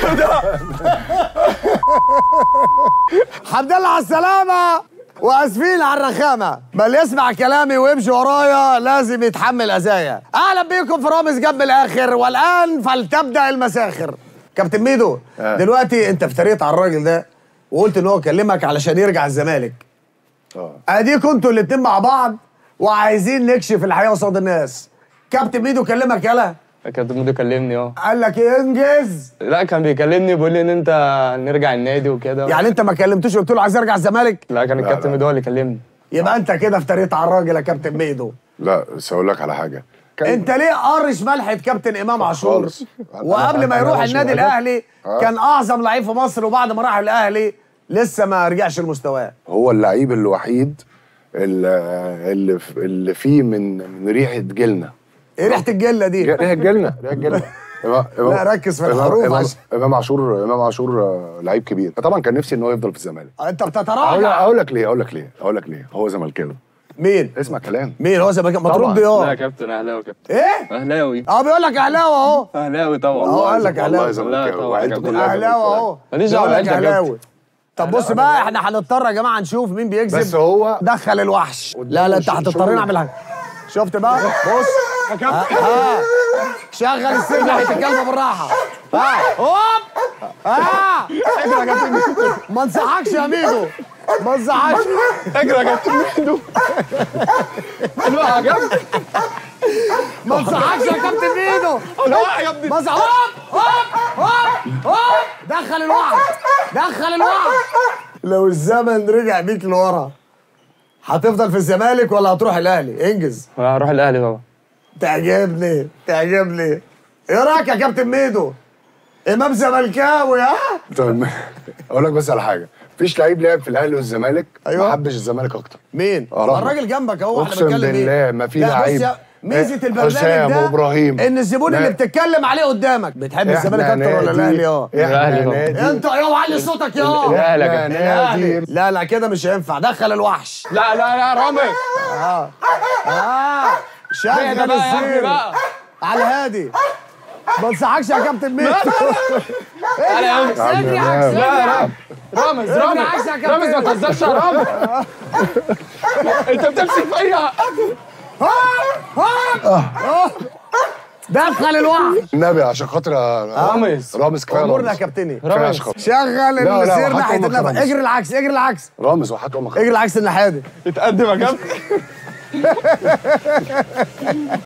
الحمد لله على السلامة واسفين على الرخامة ما اللي يسمع كلامي ويمشي ورايا لازم يتحمل أذايا أهلا بيكم في رامز جنب الآخر والآن فلتبدأ المساخر كابتن ميدو آه. دلوقتي أنت افتريت على الراجل ده وقلت إن هو كلمك علشان يرجع الزمالك اه اديكوا انتوا الاتنين مع بعض وعايزين نكشف الحقيقه قصاد الناس كابتن ميدو كلمك يلا كابتن مودو كلمني اه قال لك إيه، انجز لا كان بيكلمني بيقول لي ان انت نرجع النادي وكده يعني انت ما كلمتوش قلت له عايز ارجع الزمالك لا كان الكابتن لا. مودو هو اللي كلمني يبقى انت كده افتريت على الراجل يا كابتن ميدو لا بس اقول لك على حاجه كان- انت ليه قارش ملحه كابتن امام عاشور خالص. وقبل ما أنا يروح ماشي النادي معاك. الاهلي آه. كان اعظم لعيب في مصر وبعد ما راح الاهلي لسه ما رجعش لمستواه هو اللعيب الوحيد اللي اللي, اللي فيه من من ريحه جيلنا ايه ريحه الجله دي ريحه جيلنا ريحه جيلنا إمام- إمام- لا، ركز في إمام- الحروف إمام, عشان- امام عاشور امام عاشور آه، لعيب كبير طبعا كان نفسي ان هو يفضل في الزمالك انت اقول بتتراجع اقول لك ليه اقول لك ليه اقول لك ليه هو زملكاوي مين اسمع كلام مين هو زملكاوي ما طبعاً. ترد لا يا اه كابتن اهلاوي كابتن ايه اهلاوي اه بيقول لك اهلاوي اهو اهلاوي طبعا هو قال لك والله أهلاوي. لا زملكاوي طبعاً وعيلته كابتن. كلها اهلاوي زملكاوي. اهو ماليش دعوة بيقول لك بعيلتك يا اهلاوي طب بص بقى احنا هنضطر يا جماعه نشوف مين بيكذب بس هو دخل الوحش قدامه لا لا انت شو- هتضطرين شغل. اعمل حاجه شفت بقى بص ها ها. شغل السيف ناحيه الكلمه بالراحه ها هوب ها اجري يا كابتن ميدو ما انصحكش يا ميدو ما انصحكش اجري يا كابتن مودو الوقعه جنب ما انصحكش يا كابتن ميدو الوقعه يا ابني ما انصح- هوب هوب هوب هوب دخل الوحش دخل الوحش لو الزمن رجع بيك لورا هتفضل في الزمالك ولا هتروح الاهلي انجز انا هروح الاهلي طبعا تعجبني تعجبني ايه رايك يا كابتن ميدو امام زملكاوي ها طيب اقول لك بس على حاجه مفيش لعيب لعب في الاهلي والزمالك أيوة. ما حبش الزمالك اكتر مين آه، ما رغم. الراجل جنبك اهو احنا أقسم بنتكلم بالله ايه ما في لا، بص لعيب. يا- ميزه إيه، البرنامج حسام ده وإبراهيم. ان الزبون لا. اللي بتتكلم عليه قدامك بتحب الزمالك إحنا اكتر ولا نادي- الاهلي اه احنا الأهلي طبعا. نادي انت يا علي صوتك يا الأهلي يا إحنا كابتن. الأهلي. نادي لا لا كده مش هينفع دخل الوحش لا لا لا رامي اه شغل اهدى بقى يا ابني السير بقى على الهادي ما انصحكش يا كابتن ميدو تعالى يا اجري عم. عكس اجري عكس لا اجري لا عكس. رامز ارجع رامز عكس يا كابتن. رامز ما تهزرش يا رامز انت بتمسك فيا دخل الوحش النبي عشان خاطر رامز. رامز كفايه امورنا يا رامز كابتني كفايه رامز. عشان خاطر شغل لا، السير وحط ناحيه أمك النفق رامز. اجري العكس اجري العكس رامز وحط امك اجري العكس الناحيه دي اتقدم يا كابتن